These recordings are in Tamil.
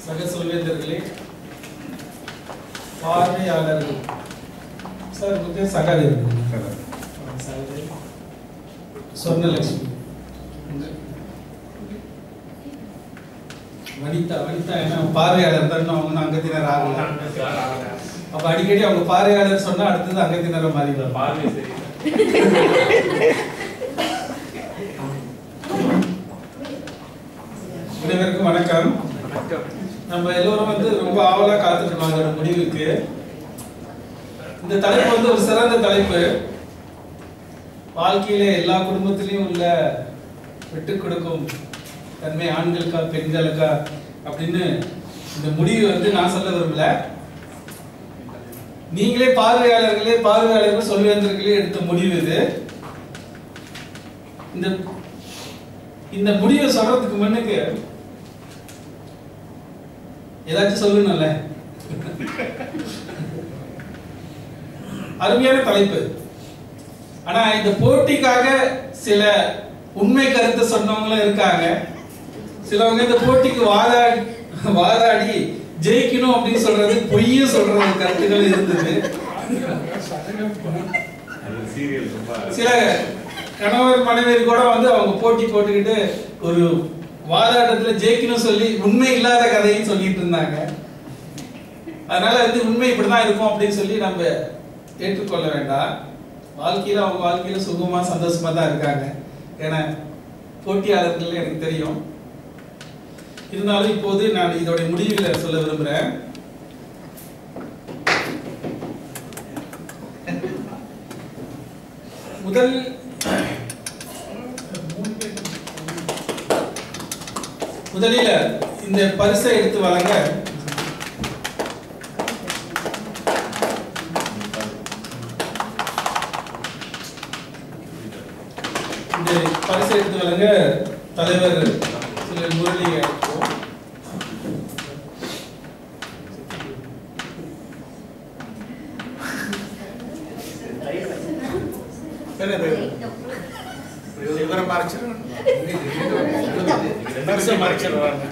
சக சொல்வேந்தர்களே பார்வையாளர்கள் சார் உங்க பேர் சகாதேவன் ஆ, சகாதேவன் சொர்ணலட்சுமி வனிதா வனிதா என்ன பார்வையாளர் தான் அவங்க அங்கத்தினர் ஆகல அப்ப அடிக்கடி அவங்க பார்வையாளர் சொன்னா அடுத்தது அங்கத்தினரை மாறிடுவாங்க பார்வை சரி அனைவருக்கும் வணக்கம் நம்ம எல்லோரும் வந்து ரொம்ப ஆவலா காத்துட்டு இருக்கோம் அதோட முடிவுக்கு இந்த தலைப்பு வந்து ஒரு சிறந்த தலைப்பு வாழ்க்கையில எல்லா குடும்பத்திலையும் உள்ள விட்டு கொடுக்கும் தன்மை ஆண்களுக்கா பெண்களுக்கா அப்படின்னு இந்த முடிவு வந்து நான் சொல்ல விரும்பல நீங்களே பார்வையாளர்களே பார்வையாளர்கள் சொல்வேந்தர்களே எடுத்த முடிவு இது இந்த இந்த முடிவை சொல்றதுக்கு முன்னுக்கு ஏதாச்சும் சொல்லணும்ல அருமையான தலைப்பு ஆனா இந்த போட்டிக்காக சில உண்மை கருத்தை சொன்னவங்களும் இருக்காங்க சிலவங்க இந்த போட்டிக்கு வாதாடி வாதாடி ஜெயிக்கணும் அப்படின்னு சொல்றது பொய்யும் சொல்றது கருத்துக்கள் இருந்தது அது சீரியல் ரொம்ப சில கணவர் மனைவி கூட வந்து அவங்க போட்டி போட்டுக்கிட்டு ஒரு வாதாட்டத்துல ஜெயிக்கணும் சொல்லி உண்மை இல்லாத கதையும் சொல்லிட்டு இருந்தாங்க அதனால வந்து உண்மை இப்படிதான் இருக்கும் அப்படின்னு சொல்லி நம்ம ஏற்றுக்கொள்ள வேண்டாம் வாழ்க்கையில அவங்க வாழ்க்கையில சுகமா சந்தோஷமா தான் இருக்காங்க ஏன்னா போட்டியாளர்கள் எனக்கு தெரியும் இருந்தாலும் இப்போது நான் இதோட முடிவில் சொல்ல விரும்புறேன் முதல் முதலில இந்த பரிசை எடுத்து வழங்க இந்த பரிசை எடுத்து வழங்க தலைவர் திரு முரளி அழைப்போம். என்னது? விவரம் மறைச்சிருங்க. பரிசை மறைச்சிருவாங்க.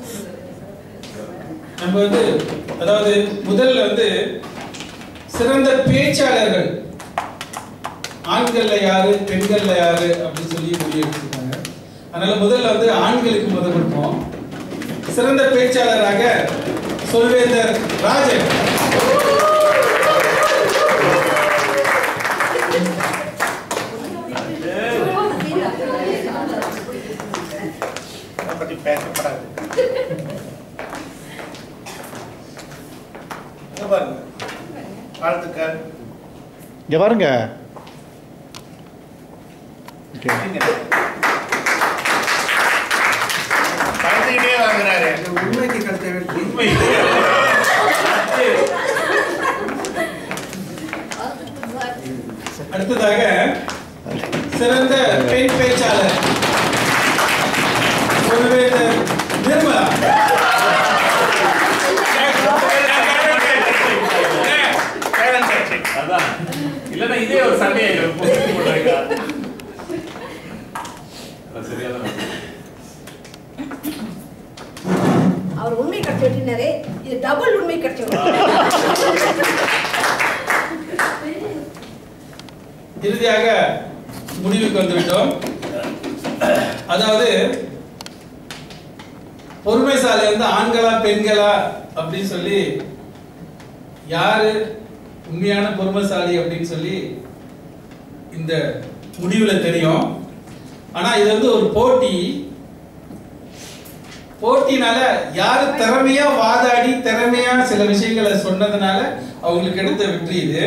நம்ம வந்து அதாவது முதல்ல வந்து சிறந்த பேச்சாளர்கள் ஆண்கள்ல யாரு பெண்கள்ல யாரு அப்படின்னு சொல்லி முடிவு எடுத்திருக்காங்க அதனால முதல்ல வந்து ஆண்களுக்கு முதல் கொடுப்போம் சிறந்த பேச்சாளராக சொல்வேந்தர் ராஜன் அதை பத்தி பேசப்படாது இங்க பாருங்க வாழ்த்துக்கள் இங்க பாருங்க ஓகே நீங்க. பழத்துக்கிட்டே வாங்குறாரு உண்மைக்கு கருத்தை வெற்றி உண்மை அடுத்ததாக சிறந்த பெண் பேச்சாளர் சொல்வேந்தர் நிர்மலா அதான் இல்லன்னா இதே ஒரு சண்டையாயிரும் போட்டு போட்டாங்க அது சரியான அவர் உண்மை கட்சி வெட்டினாரே இது டபுள் உண்மை கட்சி இறுதியாக முடிவுக்கு வந்துவிட்டோம் அதாவது பொறுமைசாலி வந்து ஆண்களா பெண்களா அப்படின்னு சொல்லி யாரு உண்மையான பொறுமைசாலி அப்படின்னு சொல்லி இந்த முடிவுல தெரியும் ஆனா இது வந்து ஒரு போட்டி போட்டினால யாரு திறமையா வாதாடி திறமையா சில விஷயங்களை சொன்னதுனால அவங்களுக்கு எடுத்த வெற்றி இது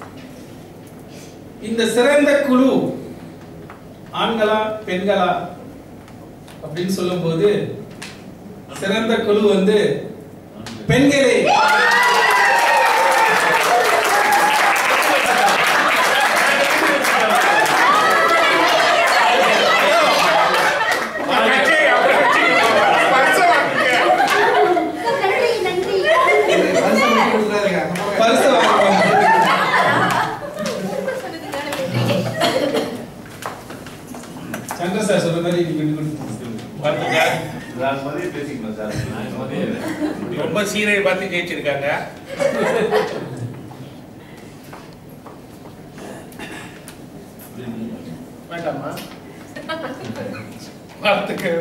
இந்த சிறந்த குழு ஆண்களா பெண்களா அப்படின்னு சொல்லும்போது சிறந்த குழு வந்து பெண்களே பரிசு மட்டும் கொடுக்குறாருங்க பரிசு வாங்குவாங்க சந்திர சார் சொல்ற மாதிரி நீங்க கொடுத்து வாழ்த்துக்கள் நான் மதியம் பேசிக்கணும் சார் நான் வந்து ரொம்ப சீரை பார்த்து ஜெயிச்சிருக்காங்க வேண்டாமா வாழ்த்துக்கள்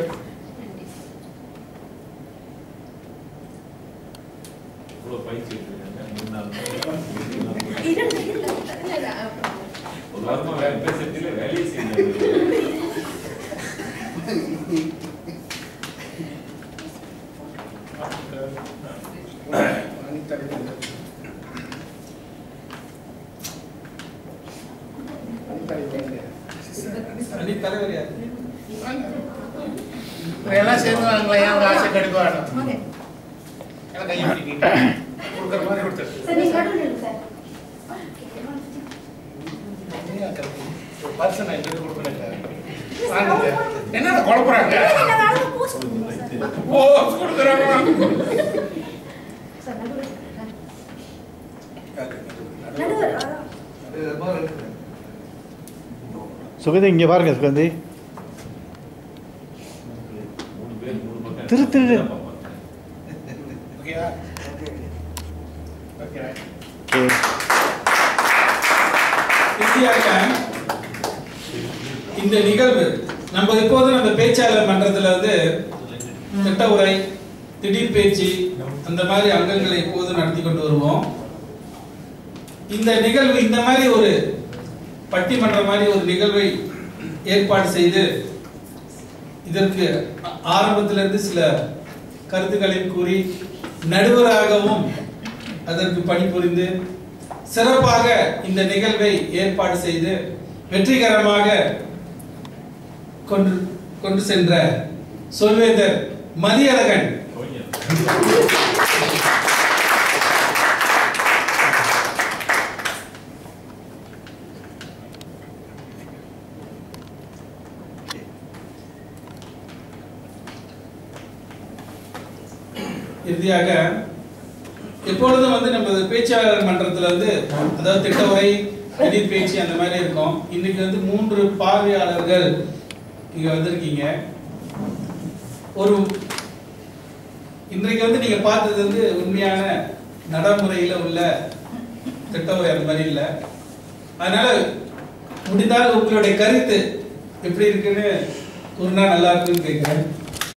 இவ்வளவு பயிற்சி எடுத்திருக்காங்க. மூணு நாள் இரண்டு இல்லை, இல்லை, ஒரு வாரமா வேலை பேசுறதுல வேலையே செய்யல அணி தலைவர் யார் எல்லாம் சேர்ந்து வாங்களேன் ஏன் உங்க ஆசை கெடுக்க வேணும் வாங்க. எல்லாம் கையை பிடிக்கிட்டு கொடுக்குற மாதிரி கொடுத்துரு சார் நீங்க நடுவில் நில்லுங்க சார் பர்சன் எங்களுக்கு கொடுக்குறேன் வாங்க என்ன குழப்பறாங்க இல்ல, இல்ல, நடுவில் pose கொடுங்க சார். ஓ கொடுக்குறாங்க சார், நடுவில். நடுவில், அதான். சுகந்தி இங்கே பாருங்க சுகந்தி மூணு பேர் மூணு பக்கம் திரு, திரு. ஓகேவா ஓகே ஓகே இறுதியாக இந்த நிகழ்வு நம்ம இப்போது நம்ம பேச்சாளர் மன்றத்துல வந்து திட்ட உரை திடீர் பேச்சு அந்த மாதிரி அங்கங்களை இப்போது நடத்தி கொண்டு வருவோம் இந்த நிகழ்வு இந்த மாதிரி ஒரு பட்டிமன்றம் மாதிரி ஒரு நிகழ்வை ஏற்பாடு செய்து இதற்கு ஆ- ஆரம்பத்திலிருந்து சில கருத்துக்களையும் கூறி நடுவராகவும் அதற்கு பணிபுரிந்து சிறப்பாக இந்த நிகழ்வை ஏற்பாடு செய்து வெற்றிகரமாக கொண்டு கொண்டு சென்ற சொல்வேந்தர் மதியழகன் இறுதியாக எப்பொழுதும் வந்து நம்ம பேச்சாளர் மன்றத்துல வந்து அதாவது திட்ட உரை திடீர் பேச்சு அந்த மாதிரி இருக்கும் இன்னைக்கு வந்து மூன்று பார்வையாளர்கள் இங்க வந்திருக்கீங்க ஒரு இன்றைக்கு வந்து நீங்க பார்த்தது வந்து உண்மையான நடைமுறையில உள்ள திட்ட உரை அந்த மாதிரி இல்லை அதனால முடிந்தால் உங்களுடைய கருத்து எப்படி இருக்குன்னு கூறினா நல்லா இருக்குன்னு கேட்கிறேன்